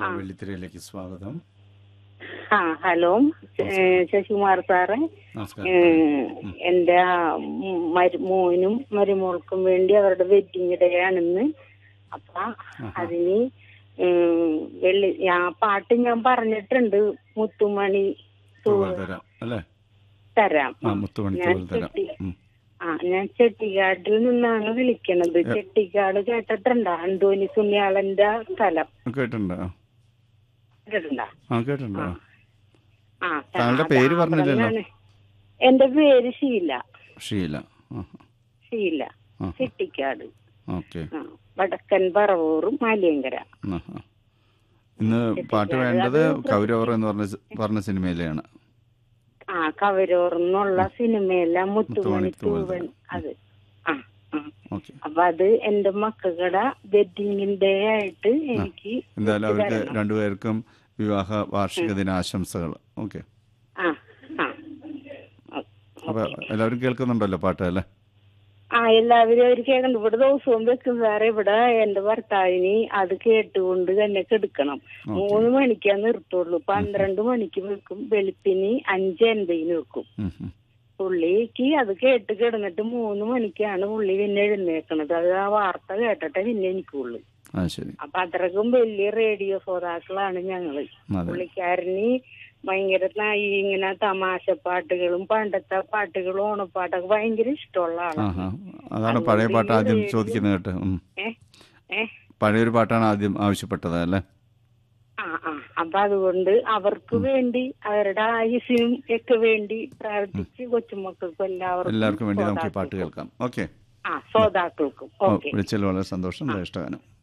Hello വെള്ളിത്തിരയിലേക്ക് സ്വാഗതം ആ hello ഏ, ശശികുമാർ സാറേ നമസ്കാരം ഏ, എന്റെ ആ ഉം മരു- മോനും മരുമോൾക്കും വേണ്ടി അവരുടെ വെഡിങ് ഡേ ആണെന്ന് അപ്പൊ അതിന് ഉം, വെള്ളി ആ പാട്ട് ഞാൻ പറഞ്ഞിട്ടുണ്ട് മുത്തുമണി തൂവൽ തരാം അല്ലേ തരാം ആ മുത്തുമണി ഞാൻ തൂവൽ തരാം ചെട്ടി ഉം. ആ ഞാൻ ചെട്ടിക്കാട്ടിൽ നിന്നാണ് വിളിക്കണത് ചെട്ടിക്കാട് കേട്ടിട്ടുണ്ടോ അന്തോനി സുനിയാളന്റെ സ്ഥലം കേട്ടിട്ടുണ്ട് ആ. കേട്ടിട്ടുണ്ടോ ആ കേട്ടിട്ടുണ്ട് ആ. ആ താങ്കളുടെ പേര് പറഞ്ഞില്ലല്ലോ. അവിടുന്നാണ്. എന്റെ പേര് ഷീല ഷീല ആ ഷീല ആ. ചെട്ടിക്കാട് ഓക്കെ ആ, വടക്കൻ പറവൂർ മാലിയങ്കര ആ, ആ. ഇന്ന് പാട്ട് വേണ്ടത് കൗരവർ എന്ന് പറഞ്ഞ സി- പറഞ്ഞ സിനിമയിലെയാണ് ആ കവരോർന്നുള്ള സിനിമയില മുത്തുമണി മുത്തുമണി തൂവൽ തൂവൻ അത് ആ ആ. ഓക്കെ അപ്പൊ അത് എന്റെ മക്കളുടെ വെഡിങ്ങിന്റെ ആയിട്ട് എനിക്ക് എന്തായാലും വെച്ച് അവർക്ക് തരണം. രണ്ടുപേർക്കും വിവാഹ വാർഷിക ദിനാശംസകൾ ഓക്കെ ആ ആ അപ്പൊ എല്ലാവരും കേൾക്കുന്നുണ്ടല്ലോ പാട്ട് അല്ലേ ആ എല്ലാവരും അവർ കേൾക്കണം ഇവിടെ ദിവസവും വെക്കും സാറേ ഇവിടെ എന്റെ ഭർത്താവിന് അത് കേട്ടുകൊണ്ട് തന്നെ കെടുക്കണം മൂന്ന് മണിക്കാ നിർത്തുള്ളൂ പന്ത്രണ്ട് മണിക്ക് വെക്കും വെളുപ്പിന് അഞ്ച് എൺപതിന് വെക്കും ഉം, ഉം. പുള്ളിക്ക് അത് കേട്ട് കിടന്നിട്ട് മൂന്ന് മണിക്കാണ് പുള്ളി പിന്നെ എഴുന്നേക്കണത് അത് ആ വാർത്ത കേട്ടിട്ടേ പിന്നെ എനിക്കുള്ളൂ ആ ശരി അപ്പൊ അത്രക്കും വലിയ റേഡിയോ ശ്രോതാക്കളാണ് ഞങ്ങള് അതെ പുള്ളിക്കാരന് ഭയങ്കര ന- ഈ ഇങ്ങനെ തമാശ പാട്ടുകളും പണ്ടത്തെ പാട്ടുകളും ഓണപ്പാട്ടൊക്കെ ഭയങ്കര ഇഷ്ടമുള്ള ആ ആളാണ് ആ അതാണ് പഴയ പാട്ട് ആദ്യം ചോദിക്കുന്നത് കേട്ടോ ഉം. ഏ ഏ പഴയൊരു പാട്ടാണ് ആദ്യം ആവശ്യപ്പെട്ടത് അല്ലേ ആ ആ അപ്പൊ അതുകൊണ്ട് അവർക്ക് വേണ്ടി അവരുടെ ആയുസിനും ഒക്കെ വേണ്ടി പ്രാർത്ഥിച്ച് കൊച്ചുമക്കൾക്കും എല്ലാവർക്കും എല്ലാവർക്കും വേണ്ടി നമുക്ക് ഈ പാട്ട് ശ്രോതാക്കൾക്കും. കേൾക്കാം ഓക്കെ ആ ശ്രോതാക്കൾക്കും ഓക്കെ വിളിച്ചതിൽ വളരെ സന്തോഷം ഇഷ്ടഗാനം